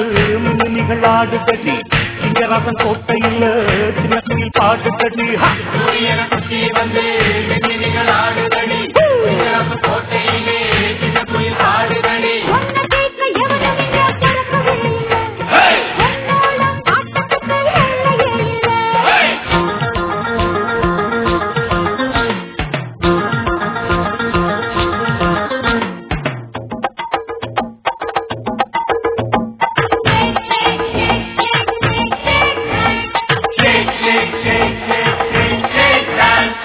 மின்னிகள் ஆடு கட்டி சிங்கராசன் கோட்டையில் சின்ன குயில் பாட்டு கட்டி ஹா! சூரியனை சுத்தி வந்து வெண்ணிகள் ஆடுதடி சிங்கரசு கோட்டையிலே சின்ன குயில் பாடுதடி உன்னை கேட்க எவனும் இங்கே பிறக்கவே இல்லை. உன்னோட ஆட்டத்துக்கு எல்லையே இல்லை. ஷேக் ஷேக் ஷேக் ஷேக் ஷேக் ஷேக் டான்ஸ்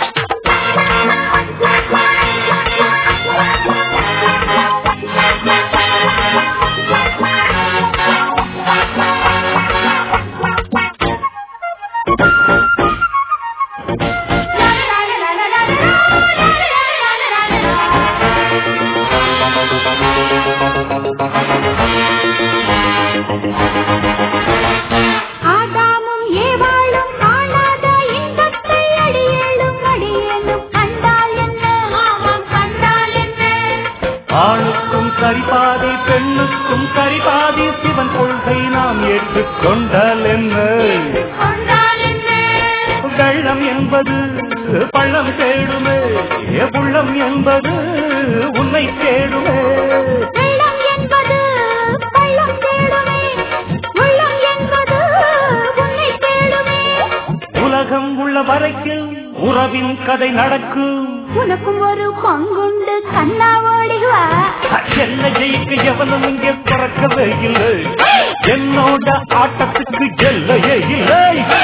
ஆதாமும் ஏவாளும் காணாத இன்பத்தை அடியேளும் அடியேனும் கண்டால் என்ன ஆமாம் கண்டால் என்ன ஆணுக்கும் சரிபாதி பெண்ணுக்கும் சரிபாதி சிவன் கொள்கை நாம் ஏற்றுக்கொண்டால் என்ன கொண்டால் என்ன வெள்ளம் என்பது பள்ளம் தேடுமே உள்ளம் என்பது உன்னை தேடுமே வெள்ளம் என்பது பள்ளம் தேடுமே உள்ளம் என்பது உன்னை தேடுமே உலகம் உள்ள வரைக்கும் உறவின் கதை நடக்கும் உனக்கும் ஒரு பங்குண்டு கண்ணா ஓடிவா என்ன ஜெயிக்க எவனும் இங்கே பிறக்கவே இல்லை என்னோட ஆட்டத்துக்கு எல்லையே இல்லை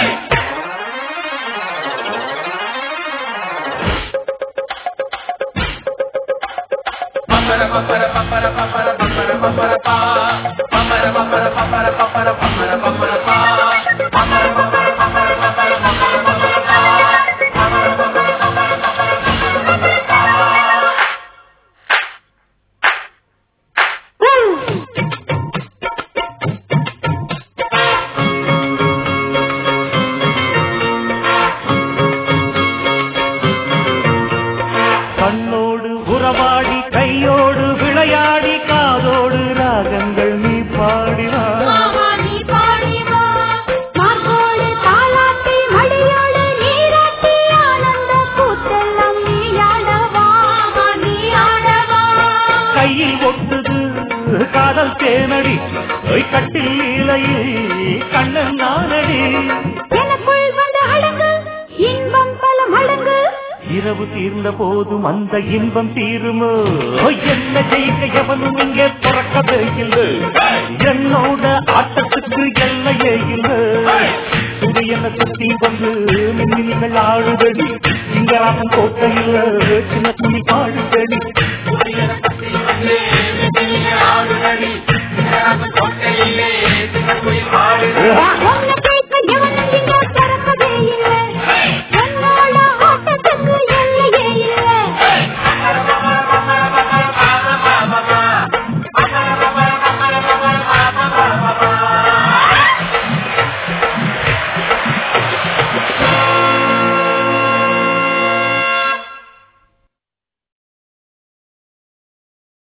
பப்பர பப்பர பப்பர பப்பர பப்பர பப்பர பா பப்பர பப்பர பப்பர பப்பர பப்பர பப்பர பா பப்பர பப்பர பப்பர பப்பர பப்பர பப்பர பா பப்பர பப்பர பப்பர பப்பர பப்பர பப்பர பா கண்ணோடு உறவாடி கையோடு விளையாடி காதோடு ராகங்கள் நீ பாடினா மாமா நீ பாடி வா மார்கோடு தாலாட்டி மடியோடு நீராட்டி ஆனந்த கூத்தெல்லாம் நீ ஆடவா நீ ஆடவா கையில் ஒட்டுது காதல் தேனடி ஒய் கட்டில் இலையில் கண்ணன் நானடி எனக்குள் வந்து அடங்கு இன்பம் பல மடங்கு இரவு தீர்ந்த போதும் அந்த இன்பம் தீருமோ என்ன ஜெயிக்க எவனும் இங்கே பிறக்கவே இல்லை என்னோட ஆட்டத்துக்கு எல்லையே இல்லை சூரியனை சுத்தி வந்து மின்னிகள் ஆடுதடி சிங்கராசன் கோட்டையில்